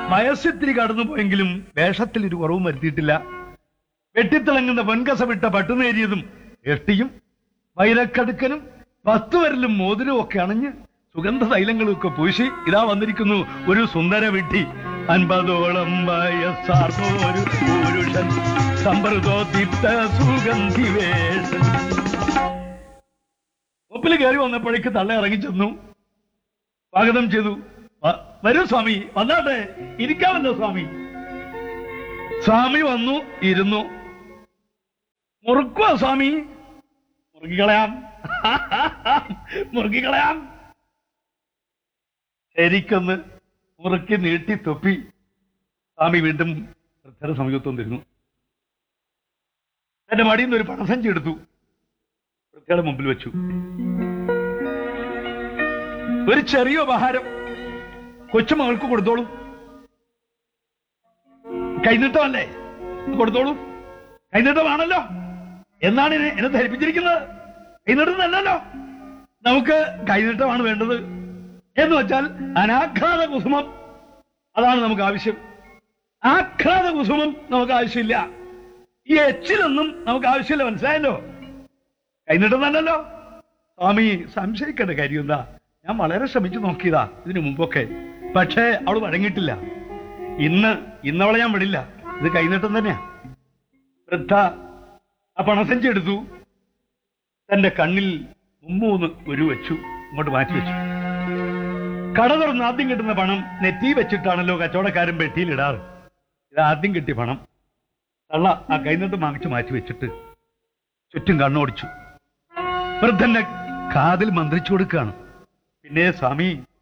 വയസ്സിത്തിരി കടന്നു പോയെങ്കിലും വേഷത്തിൽ ഒരു കുറവും വരുത്തിയിട്ടില്ല വെട്ടിത്തിളങ്ങുന്ന പൊൻകസ വിട്ട പട്ടുനേരിയതും എട്ടിയും വൈരക്കടുക്കനും പത്തുവരലും മോതിരവും ഒക്കെ അണഞ്ഞ് സുഗന്ധ തൈലങ്ങളും ഒക്കെ പൂശി ഇതാ വന്നിരിക്കുന്നു ഒരു സുന്ദര വിട്ടി അൻപതോളം വയസ്സാർന്നൊരു പുരുഷൻ സമ്പ്രദോദിത്ത സുഗന്ധി വേഷൻ ഒപ്പിൽ കയറി വന്നപ്പോഴേക്ക് തള്ള ഇറങ്ങി ചെന്നു സ്വാഗതം ചെയ്തു വ- വരൂ സ്വാമി വന്നാട്ടെ ഇരിക്കാമല്ലോ സ്വാമി സ്വാമി വന്നു ഇരുന്നു മുറുക്കുവാ സ്വാമി മുറുകിക്കളയാം മുറുകിക്കളയാം ശരിക്കൊന്ന് മുറുക്കി നീട്ടി തൊപ്പി സ്വാമി വീണ്ടും വൃദ്ധര സമീപത്വം തരുന്നു എന്റെ മടിയിൽ നിന്ന് ഒരു പണസഞ്ചി എടുത്തു വൃദ്ധയുടെ മുമ്പിൽ വെച്ചു ഒരു ചെറിയ ഉപഹാരം കൊച്ചുമകൾക്ക് കൊടുത്തോളൂ കൈനീട്ടമല്ലേ ഇത് കൊടുത്തോളൂ കൈനീട്ടമാണല്ലോ എന്നാണ് എന്നെ എന്നെ ധരിപ്പിച്ചിരിക്കുന്നത് കൈനീട്ടം തന്നല്ലോ നമുക്ക് കൈനീട്ടമാണ് വേണ്ടത് എന്ന് വെച്ചാൽ അനാഘ്രാത കുസുമം അതാണ് നമുക്ക് ആവശ്യം ആഘ്രാത കുസുമം നമുക്ക് ആവശ്യമില്ല ഈ എച്ചിലൊന്നും നമുക്ക് ആവശ്യമില്ല മനസ്സിലായല്ലോ കൈനീട്ടം തന്നല്ലോ സ്വാമി സംശയിക്കേണ്ട കാര്യം എന്താ ഞാൻ വളരെ ശ്രമിച്ചു നോക്കിയതാ ഇതിനു മുമ്പൊക്കെ പക്ഷേ അവള് വഴങ്ങിയിട്ടില്ല ഇന്ന് ഇന്നവളെ ഞാൻ വിടില്ല ഇത് കൈനീട്ടം തന്നെയാ വൃദ്ധ ആ പണസഞ്ചി എടുത്തു തന്റെ കണ്ണിൽ മുമ്മൂന്ന് ഒരു വെച്ചു ഇങ്ങോട്ട് മാറ്റി വെച്ചു കട തുറന്ന് ആദ്യം കിട്ടുന്ന പണം നെറ്റി വെച്ചിട്ടാണല്ലോ കച്ചവടക്കാരൻ പെട്ടിയിലിടാറ് ഇത് ആദ്യം കിട്ടിയ പണം തള്ള ആ കൈനീട്ടം വാങ്ങിച്ച് മാറ്റി വെച്ചിട്ട് ചുറ്റും കണ്ണോടിച്ചു വൃദ്ധന്റെ കാതിൽ മന്ത്രിച്ചു കൊടുക്കുകയാണ് പിന്നെ സ്വാമി